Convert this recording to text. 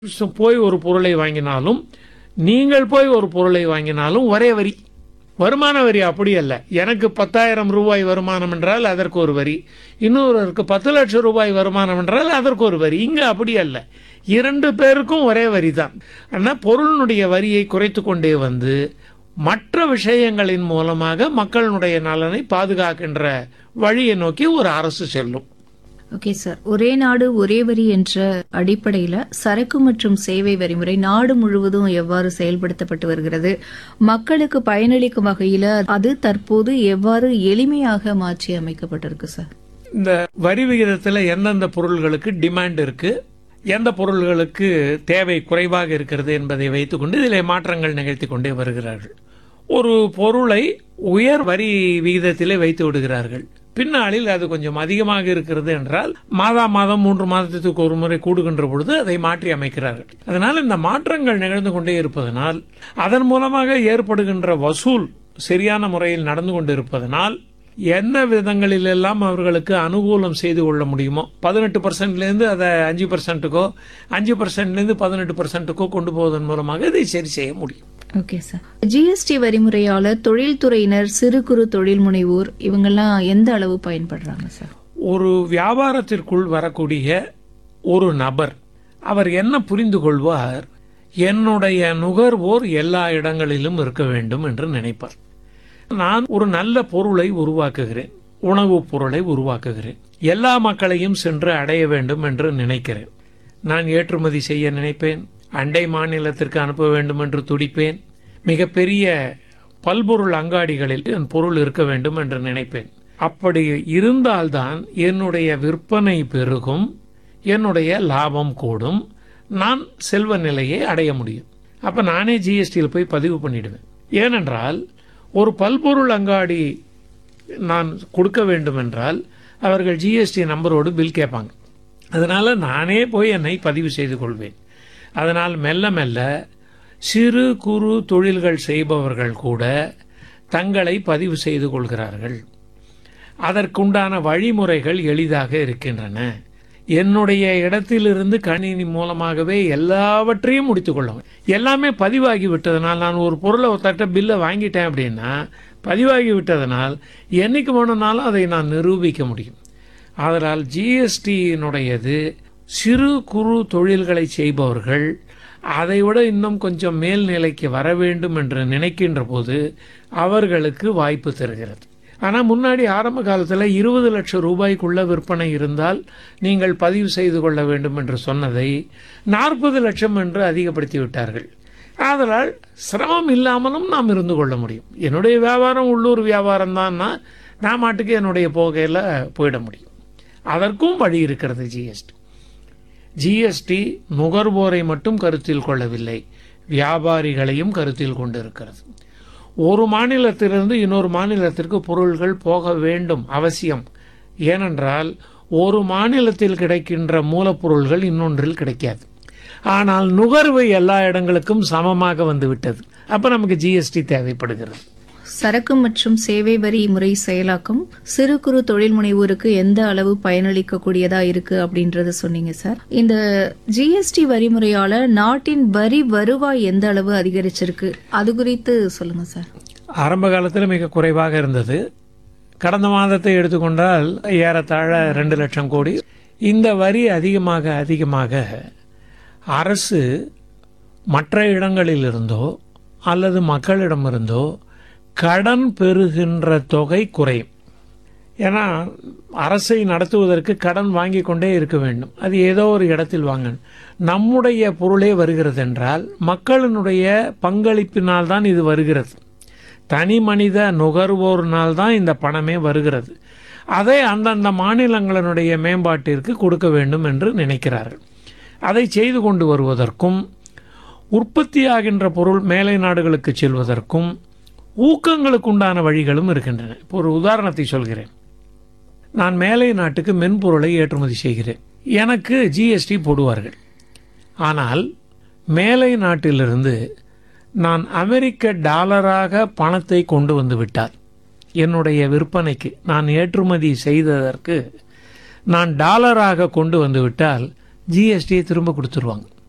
போய் ஒரு பொருளை வாங்கினாலும் நீங்கள் போய் ஒரு பொருளை வாங்கினாலும் ஒரே வரி வருமான வரி அப்படி அல்ல எனக்கு பத்தாயிரம் ரூபாய் வருமானம் என்றால் அதற்கு ஒரு வரி இன்னொருவருக்கு பத்து லட்சம் ரூபாய் வருமானம் என்றால் அதற்கு ஒரு வரி இங்க அப்படி அல்ல இரண்டு பேருக்கும் ஒரே வரி தான் ஆனால் பொருளினுடைய வரியை குறைத்து கொண்டே வந்து மற்ற விஷயங்களின் மூலமாக மக்களினுடைய நலனை பாதுகாக்கின்ற வழியை நோக்கி ஒரு அரசு செல்லும் ஓகே சார் ஒரே நாடு ஒரே வரி என்ற அடிப்படையில சரக்கு மற்றும் சேவை வரிமுறை நாடு முழுவதும் எவ்வாறு செயல்படுத்தப்பட்டு வருகிறது மக்களுக்கு பயனளிக்கும் வகையில அது தற்போது எவ்வாறு எளிமையாக மாற்றி அமைக்கப்பட்டிருக்கு சார் இந்த வரி விகிதத்தில் எந்தெந்த பொருள்களுக்கு டிமாண்ட் இருக்கு எந்த பொருள்களுக்கு தேவை குறைவாக இருக்கிறது என்பதை வைத்துக்கொண்டு இதில் மாற்றங்கள் நிகழ்த்தி கொண்டே வருகிறார்கள் ஒரு பொருளை உயர் வரி விகிதத்திலே வைத்து விடுகிறார்கள் பின்னாளில் அது கொஞ்சம் அதிகமாக இருக்கிறது என்றால் மாதா மாதம் மூன்று மாதத்துக்கு ஒரு முறை கூடுகின்ற பொழுது அதை மாற்றி அமைக்கிறார்கள் அதனால் இந்த மாற்றங்கள் நிகழ்ந்து கொண்டே இருப்பதனால் அதன் மூலமாக ஏற்படுகின்ற வசூல் சரியான முறையில் நடந்து கொண்டிருப்பதனால் எந்த விதங்களிலெல்லாம் அவர்களுக்கு அனுகூலம் செய்து கொள்ள முடியுமோ பதினெட்டு பர்சன்ட்லேருந்து அதை அஞ்சு பர்சன்ட்டுக்கோ அஞ்சு பர்சன்ட்லேருந்து பதினெட்டு பர்சன்ட்டுக்கோ கொண்டு போவதன் மூலமாக இதை சரி செய்ய முடியும் ஓகே சார் ஜிஎஸ்டி வரிமுறையால தொழில்துறையினர் சிறு குறு தொழில் முனைவோர் இவங்கெல்லாம் எந்த அளவு பயன்படுறாங்க சார் ஒரு வியாபாரத்திற்குள் வரக்கூடிய ஒரு நபர் அவர் என்ன புரிந்து கொள்வார் என்னுடைய நுகர்வோர் எல்லா இடங்களிலும் இருக்க வேண்டும் என்று நினைப்பார் நான் ஒரு நல்ல பொருளை உருவாக்குகிறேன் உணவுப் பொருளை உருவாக்குகிறேன் எல்லா மக்களையும் சென்று அடைய வேண்டும் என்று நினைக்கிறேன் நான் ஏற்றுமதி செய்ய நினைப்பேன் அண்டை மாநிலத்திற்கு அனுப்ப வேண்டும் என்று துடிப்பேன் மிகப்பெரிய பல்பொருள் அங்காடிகளில் என் பொருள் இருக்க வேண்டும் என்று நினைப்பேன் அப்படி இருந்தால்தான் என்னுடைய விற்பனை பெருகும் என்னுடைய லாபம் கூடும் நான் செல்வ நிலையை அடைய முடியும் அப்ப நானே ஜிஎஸ்டியில் போய் பதிவு பண்ணிடுவேன் ஏனென்றால் ஒரு பல்பொருள் அங்காடி நான் கொடுக்க வேண்டும் என்றால் அவர்கள் ஜிஎஸ்டி நம்பரோடு பில் கேட்பாங்க அதனால நானே போய் என்னை பதிவு செய்து கொள்வேன் அதனால் மெல்ல மெல்ல சிறு குறு தொழில்கள் செய்பவர்கள் கூட தங்களை பதிவு செய்து கொள்கிறார்கள் அதற்குண்டான வழிமுறைகள் எளிதாக இருக்கின்றன என்னுடைய இடத்திலிருந்து கணினி மூலமாகவே எல்லாவற்றையும் முடித்துக் கொள்ளும் எல்லாமே பதிவாகி விட்டதனால் நான் ஒரு பொருளை ஒரு தட்ட பில்லை வாங்கிட்டேன் அப்படின்னா பதிவாகி விட்டதனால் என்னைக்கு வேணும்னாலும் அதை நான் நிரூபிக்க முடியும் அதனால் ஜிஎஸ்டியினுடையது சிறு குறு தொழில்களை செய்பவர்கள் அதைவிட இன்னும் கொஞ்சம் மேல்நிலைக்கு வர வேண்டும் என்று நினைக்கின்ற போது அவர்களுக்கு வாய்ப்பு தருகிறது ஆனால் முன்னாடி ஆரம்ப காலத்தில் இருபது லட்சம் ரூபாய்க்குள்ள விற்பனை இருந்தால் நீங்கள் பதிவு செய்து கொள்ள வேண்டும் என்று சொன்னதை நாற்பது லட்சம் என்று அதிகப்படுத்தி விட்டார்கள் ஆதலால் சிரமம் இல்லாமலும் நாம் இருந்து கொள்ள முடியும் என்னுடைய வியாபாரம் உள்ளூர் வியாபாரம் தான்னா நான் மாட்டுக்கு என்னுடைய போகையில் போயிட முடியும் அதற்கும் வழி இருக்கிறது ஜிஎஸ்டி ஜிஎஸ்டி நுகர்வோரை மட்டும் கருத்தில் கொள்ளவில்லை வியாபாரிகளையும் கருத்தில் கொண்டிருக்கிறது ஒரு மாநிலத்திலிருந்து இன்னொரு மாநிலத்திற்கு பொருள்கள் போக வேண்டும் அவசியம் ஏனென்றால் ஒரு மாநிலத்தில் கிடைக்கின்ற மூலப்பொருள்கள் இன்னொன்றில் கிடைக்காது ஆனால் நுகர்வு எல்லா இடங்களுக்கும் சமமாக வந்து விட்டது அப்ப நமக்கு ஜிஎஸ்டி தேவைப்படுகிறது சரக்கு மற்றும் சேவை வரி முறை செயலாக்கம் சிறு குறு தொழில் முனைவோருக்கு எந்த அளவு பயனளிக்கக்கூடியதா இருக்கு அப்படின்றத சொன்னீங்க சார் இந்த ஜிஎஸ்டி வரிமுறையால நாட்டின் வரி வருவாய் எந்த அளவு அதிகரிச்சிருக்கு அது குறித்து சொல்லுங்க சார் ஆரம்ப காலத்தில் மிக குறைவாக இருந்தது கடந்த மாதத்தை எடுத்துக்கொண்டால் ஏறத்தாழ ரெண்டு லட்சம் கோடி இந்த வரி அதிகமாக அதிகமாக அரசு மற்ற இடங்களிலிருந்தோ அல்லது மக்களிடமிருந்தோ கடன் பெறுகின்ற தொகை குறையும் ஏன்னா அரசை நடத்துவதற்கு கடன் வாங்கி கொண்டே இருக்க வேண்டும் அது ஏதோ ஒரு இடத்தில் வாங்கணும் நம்முடைய பொருளே வருகிறது என்றால் மக்களினுடைய பங்களிப்பினால் தான் இது வருகிறது தனி மனித நுகர்வோர்னால் தான் இந்த பணமே வருகிறது அதை அந்தந்த மாநிலங்களினுடைய மேம்பாட்டிற்கு கொடுக்க வேண்டும் என்று நினைக்கிறார்கள் அதை செய்து கொண்டு வருவதற்கும் உற்பத்தியாகின்ற பொருள் மேலை நாடுகளுக்கு செல்வதற்கும் ஊக்கங்களுக்கு உண்டான வழிகளும் இருக்கின்றன இப்போ ஒரு உதாரணத்தை சொல்கிறேன் நான் மேலை நாட்டுக்கு மென்பொருளை ஏற்றுமதி செய்கிறேன் எனக்கு ஜிஎஸ்டி போடுவார்கள் ஆனால் மேலை நாட்டிலிருந்து நான் அமெரிக்க டாலராக பணத்தை கொண்டு வந்து விட்டால் என்னுடைய விற்பனைக்கு நான் ஏற்றுமதி செய்ததற்கு நான் டாலராக கொண்டு வந்து விட்டால் ஜிஎஸ்டியை திரும்ப கொடுத்துருவாங்க